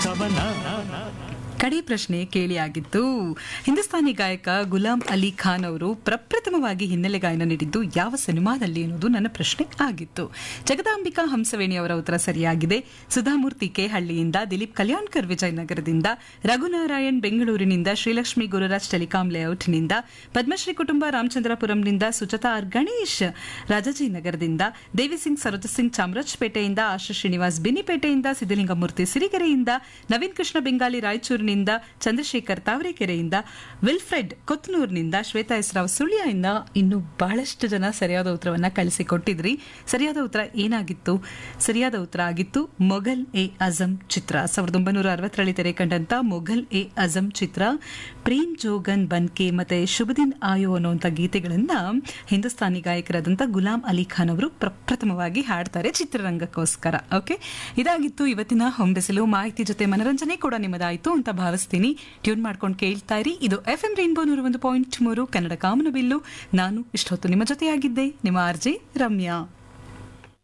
ಕವನ ಕಡೆ ಪ್ರಶ್ನೆ ಕೇಳಿ ಆಗಿತ್ತು ಹಿಂದೂಸ್ತಾನಿ ಗಾಯಕ ಗುಲಾಂ ಅಲಿ ಖಾನ್ ಅವರು ಪ್ರಪ್ರಥಮವಾಗಿ ಹಿನ್ನೆಲೆ ಗಾಯನ ನೀಡಿದ್ದು ಯಾವ ಸಿನಿಮಾದಲ್ಲಿ ಅನ್ನೋದು ನನ್ನ ಪ್ರಶ್ನೆ ಆಗಿತ್ತು ಜಗದಾಂಬಿಕಾ ಹಂಸವೇಣಿ ಅವರ ಉತ್ತರ ಸರಿಯಾಗಿದೆ ಸುಧಾಮೂರ್ತಿ ಕೆ ಹಳ್ಳಿಯಿಂದ ದಿಲೀಪ್ ಕಲ್ಯಾಣ್ಕರ್ ವಿಜಯನಗರದಿಂದ ರಘುನಾರಾಯಣ್ ಬೆಂಗಳೂರಿನಿಂದ ಶ್ರೀಲಕ್ಷ್ಮಿ ಗುರುರಾಜ್ ಟೆಲಿಕಾಂ ಲೇಔಟ್ನಿಂದ ಪದ್ಮಶ್ರೀ ಕುಟುಂಬ ರಾಮಚಂದ್ರಪುರಂನಿಂದ ಸುಜತಾ ಆರ್ ಗಣೇಶ್ ರಾಜಾಜಿನಗರದಿಂದ ದೇವಿಸಿಂಗ್ ಸರೋಜ ಸಿಂಗ್ ಚಾಮರಾಜಪೇಟೆಯಿಂದ ಆಶಾ ಶ್ರೀನಿವಾಸ್ ಬಿನಿಪೇಟೆಯಿಂದ ಸಿದ್ದಲಿಂಗಮೂರ್ತಿ ಸಿರಿಗೆರೆಯಿಂದ ನವೀನ್ ಕೃಷ್ಣ ಬೆಂಗಾಲಿ ರಾಯಚೂರಿನಿಂದ ಚಂದ್ರಶೇಖರ್ ತಾವರೆಕೆರೆಯಿಂದ ವಿಲ್ಫ್ರೆಡ್ ಕೊತ್ನೂರ್ನಿಂದ ಶ್ವೇತಾ ಎಸ್ರಾವ್ ಸುಳ್ಯದಿಂದ ಇನ್ನು ಬಹಳಷ್ಟು ಜನ ಸರಿಯಾದ ಉತ್ತರವನ್ನ ಕಳಿಸಿಕೊಟ್ಟಿದ್ರಿ ಸರಿಯಾದ ಉತ್ತರ ಏನಾಗಿತ್ತು ಸರಿಯಾದ ಉತ್ತರ ಆಗಿತ್ತು ಮೊಘಲ್ ಎ ಅಜಂ ಚಿತ್ರ ಸಾವಿರದ ಒಂಬೈನೂರ ಅರವತ್ತರಲ್ಲಿ ತೆರೆ ಕಂಡಂತ ಮೊಘಲ್ ಎ ಅಜಂ ಚಿತ್ರ ಪ್ರೇಮ್ ಜೋಗನ್ ಬನ್ಕೆ ಮತ್ತೆ ಶುಭದಿನ್ ಆಯೋ ಅನ್ನುವಂಥ ಗೀತೆಗಳನ್ನ ಹಿಂದೂಸ್ತಾನಿ ಗಾಯಕರಾದಂಥ ಗುಲಾಂ ಅಲಿ ಖಾನ್ ಅವರು ಪ್ರಪ್ರಥಮವಾಗಿ ಹಾಡ್ತಾರೆ ಚಿತ್ರರಂಗಕ್ಕೋಸ್ಕರ ಓಕೆ ಇದಾಗಿತ್ತು ಇವತ್ತಿನ ಹೊಂಬೆಸಲು ಮಾಹಿತಿ ಜೊತೆ ಮನರಂಜನೆ ಕೂಡ ನಿಮ್ಮದಾಯಿತು ಅಂತ ಭಾವಿಸ್ತೀನಿ ಟ್ಯೂನ್ ಮಾಡ್ಕೊಂಡು ಕೇಳ್ತಾ ಇರಿ ಇದು ಎಫ್ ಎಂ ರೈನ್ಬೋ ನೂರ ಒಂದು ಪಾಯಿಂಟ್ ಮೂರು ಕನ್ನಡ ಕಾಮನಬಿಲ್ಲು ನಾನು ಇಷ್ಟೊತ್ತು ನಿಮ್ಮ ಜೊತೆಯಾಗಿದ್ದೆ ನಿಮ್ಮ ಆರ್ಜೆ ರಮ್ಯಾ